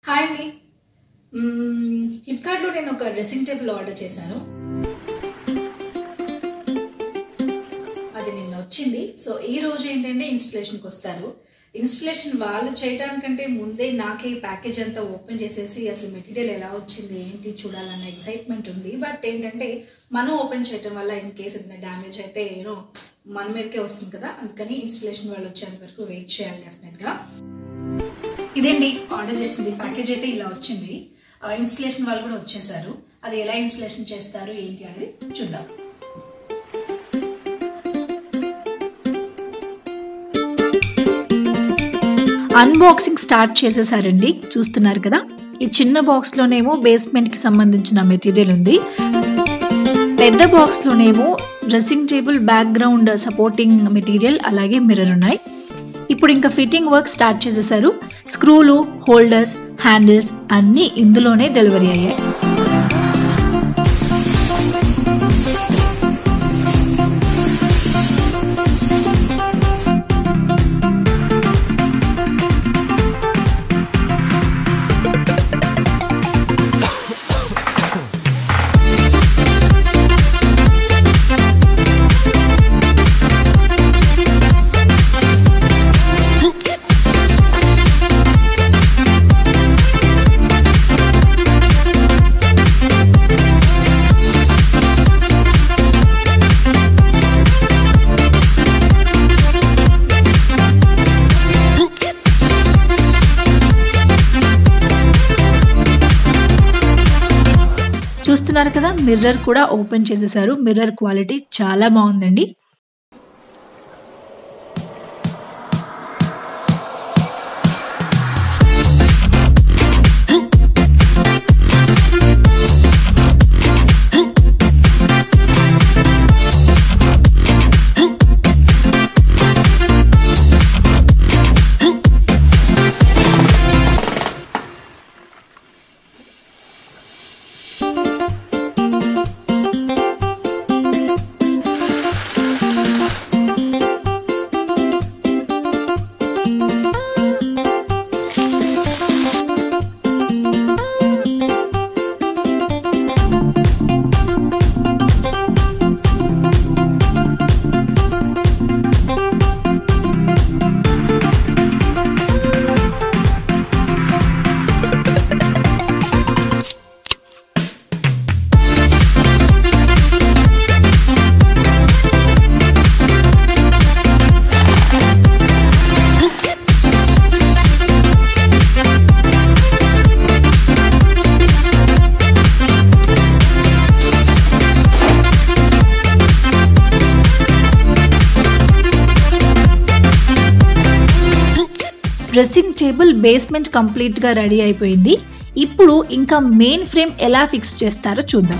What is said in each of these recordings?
hi అండి మ్మ్, ఫ్లిప్కార్ట్లో నేను ఒక డ్రెస్సింగ్ టేబుల్ ఆర్డర్ చేశాను అది నిన్న వచ్చింది సో ఈ రోజు ఏంటంటే ఇన్స్టలేషన్కి వస్తారు ఇన్స్టలేషన్ వాళ్ళు చేయడానికంటే ముందే నాకే ఈ ప్యాకేజ్ అంతా ఓపెన్ చేసేసి అసలు మెటీరియల్ ఎలా వచ్చింది ఏంటి చూడాలన్న ఎక్సైట్మెంట్ ఉంది బట్ ఏంటంటే మనం ఓపెన్ చేయడం వల్ల ఇన్ కేస్ ఏదైనా డ్యామేజ్ అయితే యూనో మన మీదకే వస్తుంది కదా అందుకని ఇన్స్టలేషన్ వాళ్ళు వచ్చేంత వరకు వెయిట్ చేయాలి డెఫినెట్గా ఇదేంటి ఆర్డర్ చేసింది ప్యాకేజ్ అయితే ఇలా వచ్చింది ఇన్స్టలేషన్ వాళ్ళు కూడా వచ్చేసారు అది ఎలా ఇన్స్టలేషన్ చేస్తారు ఏంటి అనేది చూద్దాం అన్బాక్సింగ్ స్టార్ట్ చేసేసారండి చూస్తున్నారు కదా ఈ చిన్న బాక్స్ లోనేమో బేస్మెంట్ కి సంబంధించిన మెటీరియల్ ఉంది పెద్ద బాక్స్ లోనేమో dressing table background supporting material అలాగే మిర్రర్ ఉన్నాయి ఇప్పుడు ఇంకా ఫిట్టింగ్ వర్క్ స్టార్ట్ చేసేసారు స్క్రూలు హోల్డర్స్ హ్యాండిల్స్ అన్నీ ఇందులోనే డెలివరీ అయ్యాయి చూస్తున్నారు కదా మిర్రర్ కూడా ఓపెన్ చేసేసారు మిర్రర్ క్వాలిటీ చాలా బాగుందండి డ్రెస్సింగ్ టేబుల్ బేస్మెంట్ కంప్లీట్ గా రెడీ అయిపోయింది ఇప్పుడు ఇంకా మెయిన్ ఫ్రేమ్ ఎలా ఫిక్స్ చేస్తారో చూద్దాం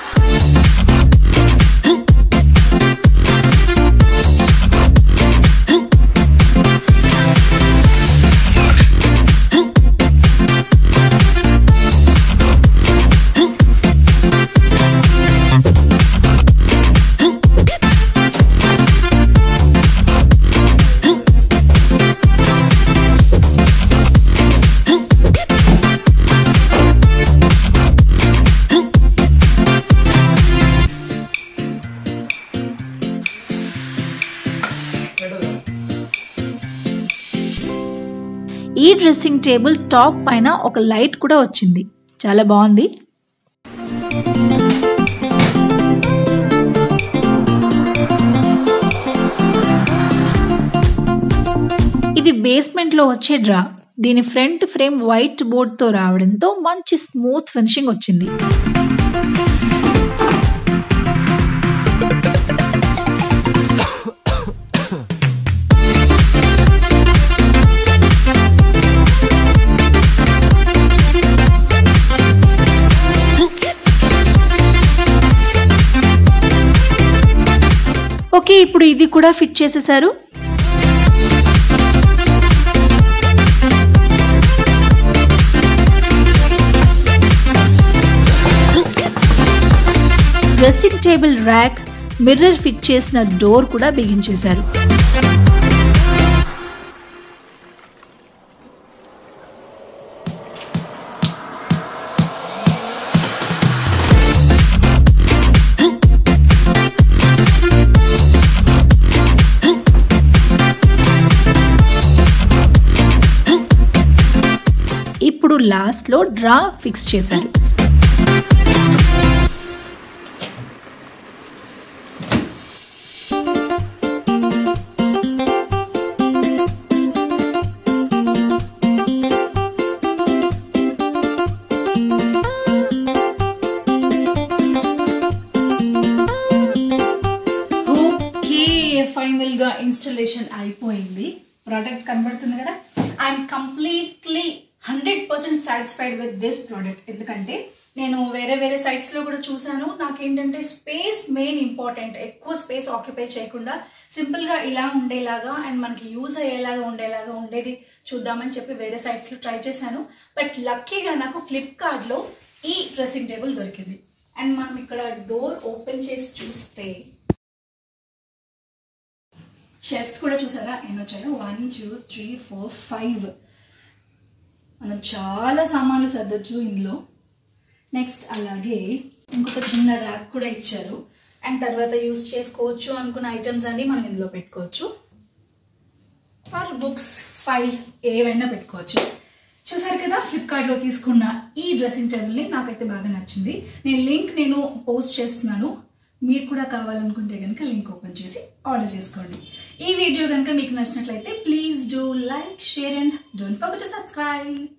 ఈ డ్రెస్సింగ్ టేబుల్ టాప్ పైన ఒక లైట్ కూడా వచ్చింది చాలా బాగుంది ఇది బేస్మెంట్ లో వచ్చే డ్రా దీని ఫ్రంట్ ఫ్రేమ్ వైట్ బోర్డ్ తో రావడంతో మంచి స్మూత్ ఫినిషింగ్ వచ్చింది ఓకే ఇప్పుడు ఇది కూడా ఫిట్ చేసేసారు dressing table rack mirror fit చేసిన డోర్ కూడా బిగించేశారు ఇప్పుడు లాస్ట్లో డ్రా ఫిక్స్ చేశారు ఓకే ఫైనల్ గా ఇన్స్టాలేషన్ అయిపోయింది ప్రోడక్ట్ కనబడుతుంది కదా I'm completely hundred percent satisfied with this product ఎందుకంటే నేను వేరే వేరే సైట్స్ లో కూడా చూసాను నాకేంటంటే స్పేస్ మెయిన్ ఇంపార్టెంట్ ఎక్కువ స్పేస్ ఆక్యుపై చేయకుండా సింపుల్ గా ఇలా ఉండేలాగా అండ్ మనకి యూజ్ అయ్యేలాగా ఉండేలాగా ఉండేది చూద్దామని చెప్పి వేరే సైట్స్ లో ట్రై చేశాను బట్ లక్కీగా నాకు ఫ్లిప్కార్ట్ లో ఈ డ్రెస్సింగ్ టేబుల్ దొరికింది అండ్ మనం ఇక్కడ డోర్ ఓపెన్ చేసి చూస్తే షెఫ్స్ కూడా చూసారా ఎన్ని వచ్చాయో one two three four five మనం చాలా సామాన్లు సర్దొచ్చు ఇందులో నెక్స్ట్ అలాగే ఇంకొక చిన్న ర్యాక్ కూడా ఇచ్చారు అండ్ తర్వాత యూస్ చేసుకోవచ్చు అనుకున్న ఐటమ్స్ అన్ని మనం ఇందులో పెట్టుకోవచ్చు ఆర్ బుక్స్ ఫైల్స్ ఏవైనా పెట్టుకోవచ్చు చూసారు కదా ఫ్లిప్కార్ట్లో తీసుకున్న ఈ డ్రెస్సింగ్ టేబుల్ని నాకైతే బాగా నచ్చింది నేను లింక్ నేను పోస్ట్ చేస్తున్నాను మీకు కూడా కావాలనుకుంటే కనుక లింక్ ఓపెన్ చేసి ఆర్డర్ చేసుకోండి ఈ వీడియో కనుక మీకు నచ్చినట్లయితే please do like share and don't forget to subscribe